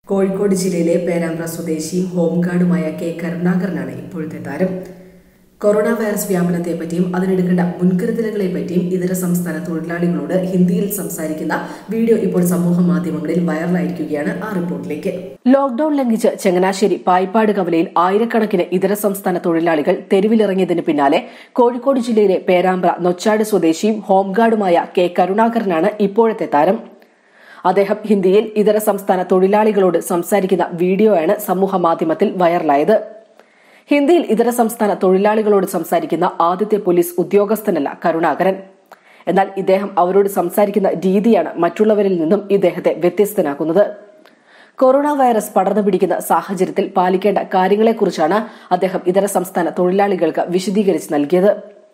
കോഴിക്കോട് ജില്ലയിലെ പേരാമ്പ്ര സ്വദേശിയും ഹോംഗാർഡുമായ കെ കരുണാകരനാണ് ഇപ്പോഴത്തെ താരം കൊറോണ വൈറസ് വ്യാപനത്തെപ്പറ്റിയും അതിനെടുക്കേണ്ട മുൻകരുതലുകളെ പറ്റിയും ഇതര സംസ്ഥാന തൊഴിലാളികളോട് ഹിന്ദിയിൽ സംസാരിക്കുന്ന വീഡിയോ ഇപ്പോൾ സമൂഹ മാധ്യമങ്ങളിൽ വൈറലായിരിക്കുകയാണ് ആ റിപ്പോർട്ടിലേക്ക് ലോക്ഡൌൺ ലംഘിച്ച് ചങ്ങനാശ്ശേരി പായിപ്പാട് കവലയിൽ ആയിരക്കണക്കിന് ഇതര സംസ്ഥാന തൊഴിലാളികൾ തെരുവിലിറങ്ങിയതിന് പിന്നാലെ കോഴിക്കോട് ജില്ലയിലെ പേരാമ്പ്ര നൊച്ചാട് സ്വദേശിയും ഹോംഗാർഡുമായ കെ കരുണാകരനാണ് ഇപ്പോഴത്തെ താരം അദ്ദേഹം ഹിന്ദിയിൽ ഇതര സംസ്ഥാന തൊഴിലാളികളോട് സംസാരിക്കുന്ന വീഡിയോയാണ് സമൂഹ മാധ്യമത്തിൽ വൈറലായത് ഹിന്ദിയിൽ ഇതര സംസ്ഥാന തൊഴിലാളികളോട് സംസാരിക്കുന്ന ആദ്യത്തെ പോലീസ് ഉദ്യോഗസ്ഥനല്ല കരുണാകരൻ എന്നാൽ ഇദ്ദേഹം അവരോട് സംസാരിക്കുന്ന രീതിയാണ് മറ്റുള്ളവരിൽ നിന്നും ഇദ്ദേഹത്തെ വ്യത്യസ്തനാക്കുന്നത് കൊറോണ വൈറസ് പടർന്നു പിടിക്കുന്ന സാഹചര്യത്തിൽ പാലിക്കേണ്ട കാര്യങ്ങളെക്കുറിച്ചാണ് അദ്ദേഹം ഇതര സംസ്ഥാന തൊഴിലാളികൾക്ക് വിശദീകരിച്ച് നൽകിയത്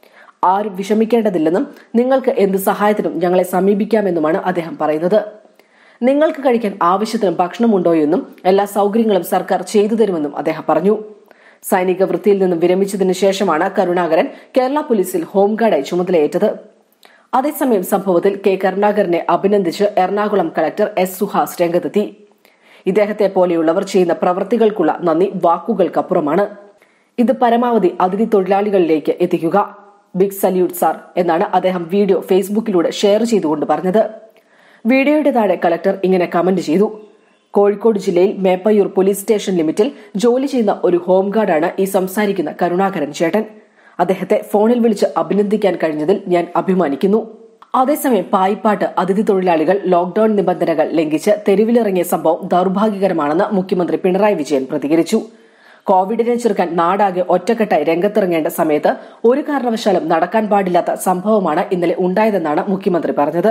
ആരും വിഷമിക്കേണ്ടതില്ലെന്നും നിങ്ങൾക്ക് എന്ത് സഹായത്തിനും ഞങ്ങളെ സമീപിക്കാമെന്നുമാണ് അദ്ദേഹം പറയുന്നത് നിങ്ങൾക്ക് കഴിക്കാൻ ആവശ്യത്തിന് ഭക്ഷണമുണ്ടോയെന്നും എല്ലാ സൌകര്യങ്ങളും സർക്കാർ ചെയ്തു തരുമെന്നും അദ്ദേഹം പറഞ്ഞു സൈനിക വൃത്തിയിൽ നിന്നും വിരമിച്ചതിനു ശേഷമാണ് കരുണാകരൻ കേരള പോലീസിൽ ഹോംഗാർഡായി ചുമതലയേറ്റത് അതേസമയം സംഭവത്തിൽ കെ കരുണാകരനെ അഭിനന്ദിച്ച് എറണാകുളം കളക്ടർ എസ് സുഹാസ് രംഗത്തെത്തി ഇദ്ദേഹത്തെ പോലെയുള്ളവർ ചെയ്യുന്ന പ്രവൃത്തികൾക്കുള്ള നന്ദി വാക്കുകൾക്കപ്പുറമാണ് ഇത് പരമാവധി അതിഥി തൊഴിലാളികളിലേക്ക് എത്തിക്കുക ബിഗ് സല്യൂട്ട് സാർ എന്നാണ് അദ്ദേഹം വീഡിയോ ഫേസ്ബുക്കിലൂടെ ഷെയർ ചെയ്തുകൊണ്ട് പറഞ്ഞത് വീഡിയോയുടെ താഴെ കളക്ടർ ഇങ്ങനെ കമന്റ് ചെയ്തു കോഴിക്കോട് ജില്ലയിൽ മേപ്പയ്യൂർ പോലീസ് സ്റ്റേഷൻ ലിമിറ്റിൽ ജോലി ചെയ്യുന്ന ഒരു ഹോംഗാർഡാണ് ഈ സംസാരിക്കുന്ന കരുണാകരൻ ചേട്ടൻ അദ്ദേഹത്തെ ഫോണിൽ വിളിച്ച് അഭിനന്ദിക്കാൻ കഴിഞ്ഞതിൽ ഞാൻ അഭിമാനിക്കുന്നു അതേസമയം പായിപ്പാട്ട് അതിഥി തൊഴിലാളികൾ ലോക്ഡൌൺ നിബന്ധനകൾ ലംഘിച്ച് തെരുവിലിറങ്ങിയ സംഭവം ദൌർഭാഗ്യകരമാണെന്ന് മുഖ്യമന്ത്രി പിണറായി വിജയൻ പ്രതികരിച്ചു കോവിഡിനെ ചെറുക്കാൻ നാടാകെ ഒറ്റക്കെട്ടായി രംഗത്തിറങ്ങേണ്ട സമയത്ത് ഒരു കാരണവശാലും നടക്കാൻ പാടില്ലാത്ത സംഭവമാണ് ഇന്നലെ ഉണ്ടായതെന്നാണ് മുഖ്യമന്ത്രി പറഞ്ഞത്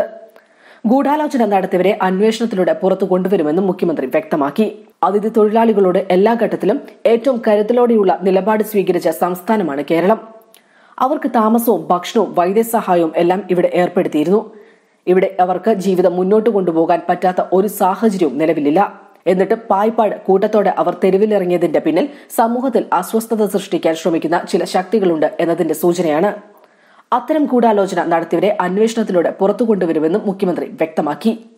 ഗൂഢാലോചന നടത്തിയവരെ അന്വേഷണത്തിലൂടെ പുറത്തു കൊണ്ടുവരുമെന്നും മുഖ്യമന്ത്രി വ്യക്തമാക്കി അതിഥി തൊഴിലാളികളോട് എല്ലാ ഘട്ടത്തിലും ഏറ്റവും കരുതലോടെയുള്ള നിലപാട് സ്വീകരിച്ച സംസ്ഥാനമാണ് കേരളം അവർക്ക് താമസവും ഭക്ഷണവും വൈദ്യസഹായവും എല്ലാം ഇവിടെ ഏർപ്പെടുത്തിയിരുന്നു ഇവിടെ അവർക്ക് ജീവിതം മുന്നോട്ട് കൊണ്ടുപോകാൻ പറ്റാത്ത ഒരു സാഹചര്യവും നിലവിലില്ല എന്നിട്ട് പായ്പാട് കൂട്ടത്തോടെ അവർ തെരുവിലിറങ്ങിയതിന്റെ പിന്നിൽ സമൂഹത്തിൽ അസ്വസ്ഥത സൃഷ്ടിക്കാൻ ശ്രമിക്കുന്ന ചില ശക്തികളുണ്ട് എന്നതിന്റെ സൂചനയാണ് അത്തരം ഗൂഢാലോചന നടത്തിയവരെ അന്വേഷണത്തിലൂടെ പുറത്തു കൊണ്ടുവരുമെന്നും മുഖ്യമന്ത്രി വ്യക്തമാക്കി